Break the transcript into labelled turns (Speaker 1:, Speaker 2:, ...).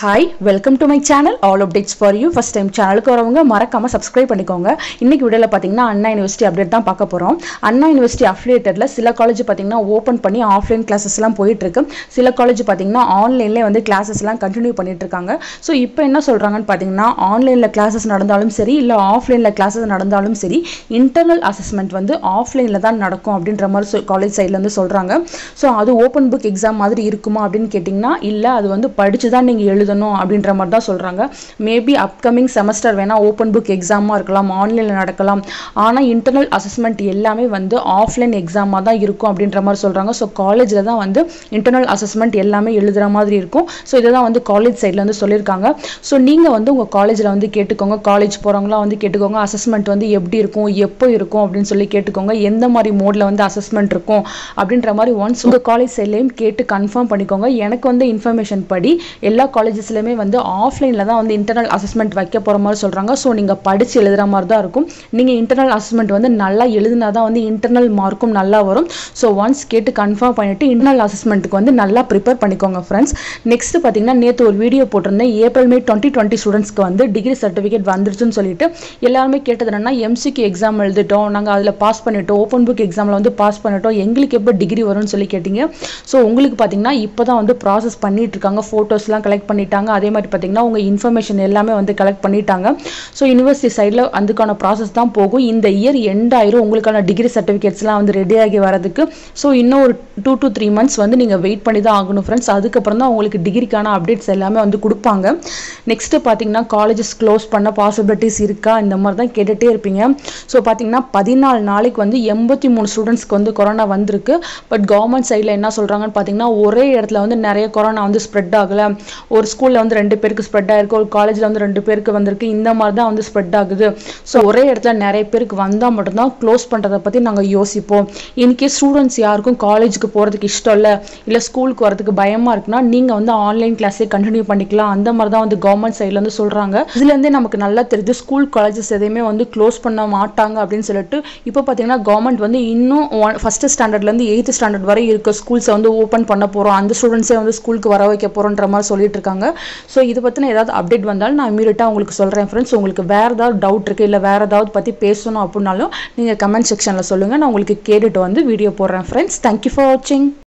Speaker 1: hi welcome to my channel all updates for you first time சேனலுக்கு வரவங்க மறக்காம subscribe பண்ணிக்கோங்க இன்னைக்கு வீடியோவில் பார்த்தீங்கன்னா அண்ணா யூனிவர்சிட்டி அப்டேட் தான் பார்க்க போகிறோம் அண்ணா யூனிவர்சிட்டி அஃபிலியேட்டடில் சில காலேஜ் பார்த்தீங்கன்னா ஓப்பன் பண்ணி ஆஃப்லைன் கிளாஸஸ்லாம் போயிட்டு இருக்கு சில காலேஜ் பார்த்தீங்கன்னா ஆன்லைன்லேயே வந்து கிளாஸஸ்லாம் கண்டினியூ பண்ணிட்டு இருக்காங்க ஸோ இப்போ என்ன சொல்கிறாங்கன்னு பார்த்தீங்கன்னா ஆன்லைனில் கிளாஸஸ் நடந்தாலும் சரி இல்லை ஆஃப்லைனில் கிளாஸஸ் நடந்தாலும் சரி இன்டர்னல் அசஸ்மெண்ட் வந்து ஆஃப்லைனில் தான் நடக்கும் அப்படின்ற மாதிரி காலேஜ் சைட்லேருந்து சொல்கிறாங்க ஸோ அது ஓப்பன் புக் எக்ஸாம் மாதிரி இருக்குமா அப்படின்னு கேட்டிங்கன்னா இல்லை அது வந்து படித்து தான் நீங்கள் எழுதணும் அப்படின்ற மாதிரி தான் சொல்கிறாங்க மேபி அப்கமிங் செமஸ்டர் வேணால் ஓப்பன் புக் எக்ஸாமாக இருக்கலாம் ஆன்லைனில் நடக்கலாம் ஆனால் இன்டர்னல் அசஸ்மெண்ட் எல்லாமே வந்து ஆஃப்லைன் எக்ஸாமாக தான் இருக்கும் அப்படின்ற மாதிரி சொல்கிறாங்க ஸோ காலேஜில் தான் வந்து இன்டர்னல் அசஸ்மெண்ட் எல்லாமே எழுதுகிற மாதிரி இருக்கும் ஸோ இதை தான் வந்து காலேஜ் சைடில் வந்து சொல்லியிருக்காங்க ஸோ நீங்கள் வந்து உங்கள் காலேஜில் வந்து கேட்டுக்கோங்க காலேஜ் போகிறவங்களாம் வந்து கேட்டுக்கோங்க அசஸ்மெண்ட் வந்து எப்படி இருக்கும் எப்போ இருக்கும் அப்படின்னு சொல்லி கேட்டுக்கோங்க எந்த மாதிரி மோடில் வந்து அசஸ்மெண்ட் இருக்கும் அப்படின்ற மாதிரி ஒன்ஸ் உங்கள் காலேஜ் சைட்லேயும் கேட்டு கன்ஃபார்ம் பண்ணிக்கோங்க எனக்கு வந்து இன்ஃபர்மேஷன் படி எல்லா காலேஜஸ்லையுமே வந்து ஆஃப்லைனில் தான் வந்து இன்டர்னல் அசஸ்மெண்ட் வைக்க போகிற மாதிரி சொல்கிறாங்க ஸோ நீங்கள் படித்து எழுதுகிற மாதிரி தான் இருக்கும் நீங்கள் இன்டர்னல் அசஸ்மெண்ட் வந்து நல்லா எழுதினா தான் வந்து இன்டர்னல் மார்க்கும் நல்லா வரும் ஸோ ஒன்ஸ் கேட்டு கன்ஃபார்ம் பண்ணிவிட்டு இன்டர்னல் அசஸ்மெண்ட்டுக்கு வந்து நல்லா ப்ரிப்பேர் பண்ணிக்கோங்க ஃப்ரெண்ட்ஸ் நெக்ஸ்ட் பார்த்தீங்கன்னா நேற்று ஒரு வீடியோ போட்டிருந்தேன் ஏப்ரல் மே டுவெண்ட்டி டுவெண்ட்டி ஸ்டூடெண்ட்ஸ்க்கு வந்து டிகிரி சர்டிஃபிகேட் வந்துருச்சுன்னு சொல்லிட்டு எல்லாருமே கேட்டது என்னன்னா எம்சிக்கு எக்ஸாம் எழுதிட்டோம் நாங்கள் அதில் பாஸ் பண்ணிட்டோம் ஓப்பன் புக் எக்ஸாமில் வந்து பாஸ் பண்ணிட்டோம் எங்களுக்கு எப்போ டிகிரி வரும்னு சொல்லி கேட்டிங்க ஸோ உங்களுக்கு பார்த்தீங்கன்னா இப்போ தான் வந்து ப்ராசஸ் பண்ணிட்டு இருக்காங்க ஃபோட்டோஸ்லாம் கலெக்ட் பண்ணிட்டாங்க அதே மாதிரி பார்த்தீங்கன்னா உங்கள் இன்ஃபர்மேஷன் எல்லாமே வந்து கலெக்ட் பண்ணிட்டாங்க ஸோ யூனிவர்சிட்டி சைடில் அதுக்கான ப்ராசஸ் தான் போகும் இந்த இயர் எண்ட் ஆயிரும் உங்களுக்கான டிகிரி சர்டிஃபிகேட்ஸ்லாம் வந்து ரெடி ஆகி வரதுக்கு ஸோ இன்னும் ஒரு டூ டு த்ரீ மந்த்ஸ் வந்து நீங்கள் வெயிட் பண்ணி தான் ஆகணும் ஃப்ரெண்ட்ஸ் அதுக்கப்புறம் தான் உங்களுக்கு டிகிரிக்கான அப்டேட்ஸ் எல்லாமே வந்து கொடுப்பாங்க நெக்ஸ்ட்டு பார்த்தீங்கன்னா காலேஜஸ் க்ளோஸ் பண்ண பாசிபிலிட்டிஸ் இருக்கா இந்த மாதிரி தான் கேட்டுகிட்டே இருப்பீங்க ஸோ பார்த்தீங்கன்னா பதினாலு நாளைக்கு வந்து எண்பத்தி மூணு ஸ்டூடெண்ட்ஸ்க்கு வந்து கொரோனா வந்திருக்கு பட் கவர்மெண்ட் சைடில் என்ன சொல்கிறாங்கன்னு பார்த்தீங்கன்னா ஒரே இடத்துல வந்து நிறைய கொரோனா வந்து ஸ்ப்ரெட் ஆகலை ஒரு ஸ்கூலில் வந்து ரெண்டு பேருக்கு ஸ்ப்ரெட் ஆயிருக்கு ஒரு காலேஜில் வந்து ரெண்டு பேருக்கு வந்திருக்கு இந்த மாதிரி தான் வந்து ஸ்ப்ரெட் ஆகுது ஸோ ஒரே இடத்துல நிறைய பேருக்கு வந்தால் மட்டும்தான் க்ளோஸ் பண்ணுறதை பற்றி நாங்கள் யோசிப்போம் இன்கேஸ் ஸ்டூடெண்ட்ஸ் யாருக்கும் காலேஜுக்கு போகிறதுக்கு இஷ்டம் இல்லை இல்லை ஸ்கூலுக்கு வரதுக்கு பயமாக இருக்குன்னா நீங்கள் வந்து ஆன்லைன் கிளாஸே கண்டினியூ பண்ணிக்கலாம் அந்த மாதிரி தான் வந்து கவர்மெண்ட் சைட்லேருந்து சொல்கிறாங்க இதுலேருந்தே நமக்கு நல்லா தெரியுது ஸ்கூல் காலேஜஸ் எதையுமே வந்து க்ளோஸ் பண்ண மாட்டாங்க அப்படின்னு சொல்லிட்டு இப்போ பார்த்தீங்கன்னா கவர்மெண்ட் வந்து இன்னும் ஒன் ஃபஸ்ட்டு ஸ்டாண்டர்ட்லேருந்து எயித்து ஸ்டாண்டர்ட் வரை இருக்க ஸ்கூல்ஸை வந்து ஓப்பன் பண்ண போகிறோம் அந்த ஸ்டூடெண்ட்ஸே வந்து ஸ்கூலுக்கு வர வைக்க போகிறோன்ற மாதிரி சொல்லிட்டு இருக்காங்க ஸோ இது பற்றின ஏதாவது அப்டேட் வந்தாலும் நான் இமீடியட்டாக உங்களுக்கு சொல்கிறேன் ஃப்ரெண்ட்ஸ் உங்களுக்கு வேறு ஏதாவது டவுட் இருக்குது இல்லை வேறு ஏதாவது பற்றி பேசணும் அப்படின்னாலும் நீங்கள் கமெண்ட் செக்ஷனில் சொல்லுங்கள் நான் உங்களுக்கு கேட்டுட்டு வந்து வீடியோ போடுறேன் ஃப்ரெண்ட்ஸ் தேங்க்யூ ஃபார் வாட்சிங்